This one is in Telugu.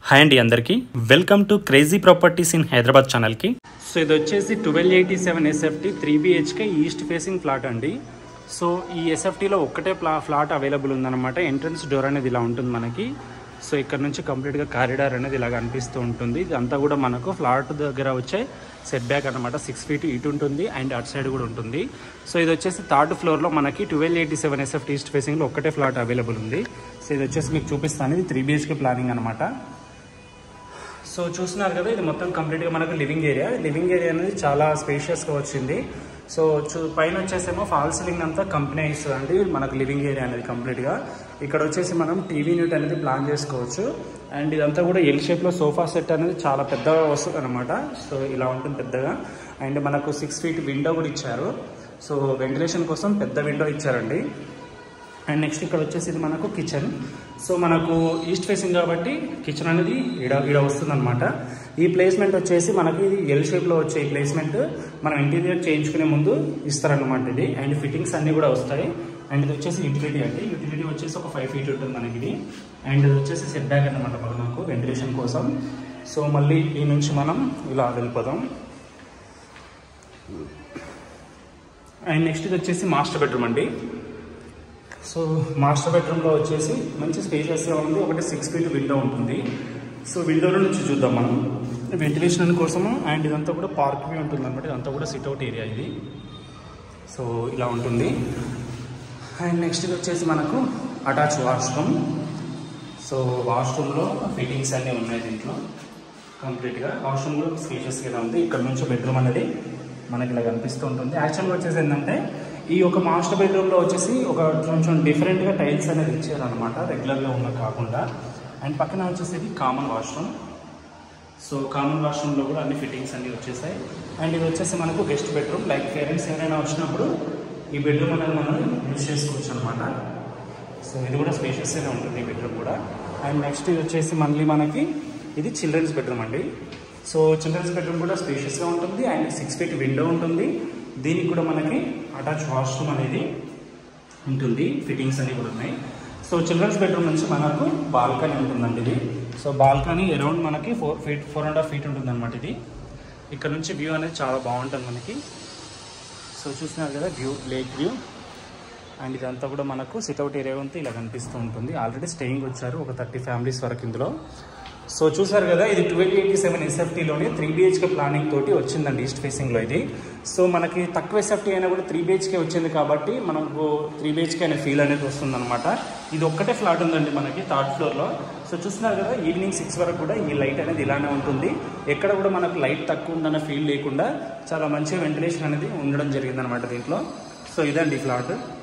హాయ్ అండి అందరికీ welcome to crazy properties in Hyderabad ఛానల్కి సో ఇది వచ్చేసి twelve eighty seven SFT three BHK east facing flat అండి సో ఈ ఎస్ఎఫ్టీలో ఒక్కటే ప్లా ఫ్లాట్ అవైలబుల్ ఉందన్నమాట ఎంట్రన్స్ డోర్ అనేది ఇలా ఉంటుంది మనకి సో ఇక్కడ నుంచి కంప్లీట్గా కారిడార్ అనేది ఇలా కనిపిస్తూ ఉంటుంది ఇదంతా కూడా మనకు ఫ్లాట్ దగ్గర వచ్చే సెట్ బ్యాక్ అనమాట సిక్స్ ఫీట్ ఇటు ఉంటుంది అండ్ అటు సైడ్ కూడా ఉంటుంది సో ఇది వచ్చేసి థర్డ్ ఫ్లోర్లో మనకి twelve eighty seven SFT east ఫేసింగ్లో ఒక్కటే ఫ్లాట్ అవైలబుల్ ఉంది సో ఇది వచ్చేసి మీకు చూపిస్తాను ఇది త్రీ బిహెచ్కే ప్లానింగ్ అనమాట సో చూస్తున్నారు కదా ఇది మొత్తం కంప్లీట్గా మనకు లివింగ్ ఏరియా లివింగ్ ఏరియా అనేది చాలా స్పేషియస్గా వచ్చింది సో చూ పైన వచ్చేసేమో ఫాల్ సీలింగ్ అంతా కంపెనీ ఇస్తుందండి మనకు లివింగ్ ఏరియా అనేది కంప్లీట్గా ఇక్కడ వచ్చేసి మనం టీవీ యూనిట్ అనేది ప్లాన్ చేసుకోవచ్చు అండ్ ఇదంతా కూడా ఎల్ షేప్లో సోఫా సెట్ అనేది చాలా పెద్దగా వస్తుంది అనమాట సో ఇలా ఉంటుంది పెద్దగా అండ్ మనకు సిక్స్ ఫీట్ విండో కూడా ఇచ్చారు సో వెంటిలేషన్ కోసం పెద్ద విండో ఇచ్చారండి అండ్ నెక్స్ట్ ఇక్కడ వచ్చేసి ఇది మనకు కిచెన్ సో మనకు ఈస్ట్ ఫేసింగ్ కాబట్టి కిచెన్ అనేది ఇడ ఇడ వస్తుందన్నమాట ఈ ప్లేస్మెంట్ వచ్చేసి మనకి ఇది ఎల్ షేప్లో వచ్చే ఈ ప్లేస్మెంట్ మనం ఇంటీరియర్ చేయించుకునే ముందు ఇస్తారనమాట ఇది అండ్ ఫిట్టింగ్స్ అన్నీ కూడా వస్తాయి అండ్ ఇది వచ్చేసి యూటిలిటీ అండి యూటిలిటీ వచ్చేసి ఒక ఫైవ్ ఫీట్ ఉంటుంది మనకి ఇది అండ్ ఇది వచ్చేసి సెట్ బ్యాక్ అనమాట మనకు వెంటిలేషన్ కోసం సో మళ్ళీ ఈ నుంచి మనం ఇలా వెళ్ళిపోదాం అండ్ నెక్స్ట్ ఇది వచ్చేసి మాస్టర్ బెడ్రూమ్ అండి సో మాస్టర్ బెడ్రూమ్లో వచ్చేసి మంచి స్పేషియస్గా ఉంది ఒకటి సిక్స్ ఫీట్ విండో ఉంటుంది సో విండోలో నుంచి చూద్దాం మనం వెంటిలేషన్ కోసము అండ్ ఇదంతా కూడా పార్క్ వ్యూ ఉంటుంది అనమాట ఇదంతా కూడా సిట్అవుట్ ఏరియా ఇది సో ఇలా ఉంటుంది అండ్ నెక్స్ట్ ఇది వచ్చేసి మనకు అటాచ్ వాష్రూమ్ సో వాష్రూమ్లో ఫిట్టింగ్స్ అన్నీ ఉన్నాయి దీంట్లో కంప్లీట్గా వాష్రూమ్ కూడా స్పేషియస్గా ఉంది ఇక్కడ నుంచి బెడ్రూమ్ అనేది మనకి ఇలా కనిపిస్తూ ఉంటుంది యాక్చువల్గా వచ్చేసి ఏంటంటే ఈ ఒక మాస్టర్ బెడ్రూమ్లో వచ్చేసి ఒక కొంచెం డిఫరెంట్గా టైల్స్ అనేది ఇచ్చారనమాట రెగ్యులర్గా ఉన్న కాకుండా అండ్ పక్కన వచ్చేసి ఇది కామన్ వాష్రూమ్ సో కామన్ వాష్రూమ్లో కూడా అన్ని ఫిట్టింగ్స్ అన్నీ వచ్చేసాయి అండ్ ఇది వచ్చేసి మనకు గెస్ట్ బెడ్రూమ్ లైక్ పేరెంట్స్ ఎవరైనా వచ్చినప్పుడు ఈ బెడ్రూమ్ అనేది మనం యూజ్ చేసుకోవచ్చు అనమాట సో ఇది కూడా స్పేషియస్గానే ఉంటుంది ఈ బెడ్రూమ్ కూడా అండ్ నెక్స్ట్ ఇది వచ్చేసి మళ్ళీ మనకి ఇది చిల్డ్రన్స్ బెడ్రూమ్ అండి సో చిల్డ్రన్స్ బెడ్రూమ్ కూడా స్పేషియస్గా ఉంటుంది అండ్ సిక్స్ ఫీట్ విండో ఉంటుంది దీనికి కూడా మనకి అటాచ్ వాష్రూమ్ అనేది ఉంటుంది ఫిట్టింగ్స్ అన్ని కూడా ఉన్నాయి సో చిల్డ్రన్స్ బెడ్రూమ్ నుంచి మనకు బాల్కనీ ఉంటుందండి ఇది సో బాల్కనీ అరౌండ్ మనకి four feet four and half feet ఉంటుంది అనమాట ఇది ఇక్కడ నుంచి వ్యూ అనేది చాలా బాగుంటుంది మనకి సో చూస్తున్నారు కదా వ్యూ లేక్ వ్యూ అండ్ ఇదంతా కూడా మనకు సిట్అవుట్ ఏరియా అంతా ఇలా కనిపిస్తూ ఉంటుంది ఆల్రెడీ స్టేయింగ్ వచ్చారు ఒక థర్టీ ఫ్యామిలీస్ వరకు ఇందులో సో చూసారు కదా ఇది ట్వెల్వ్ ఎయిటీ సెవెన్ ఎస్ఎఫ్టీలోనే త్రీ బిహెచ్కే ప్లానింగ్ తోటి వచ్చిందండి ఈస్ట్ ఫేసింగ్లో ఇది సో మనకి తక్కువ ఎస్ఎఫ్టీ అయినా కూడా త్రీ బిహెచ్కే వచ్చింది కాబట్టి మనకు త్రీ బిహెచ్కే అనే ఫీల్ అనేది వస్తుందన్నమాట ఇది ఒక్కటే ఫ్లాట్ ఉందండి మనకి థర్డ్ ఫ్లోర్లో సో చూస్తున్నారు కదా ఈవినింగ్ సిక్స్ వరకు కూడా ఈ లైట్ అనేది ఇలానే ఉంటుంది ఎక్కడ కూడా మనకు లైట్ తక్కువ ఉందన్న ఫీల్ లేకుండా చాలా మంచిగా వెంటిలేషన్ అనేది ఉండడం జరిగిందనమాట దీంట్లో సో ఇదండి ఈ ఫ్లాట్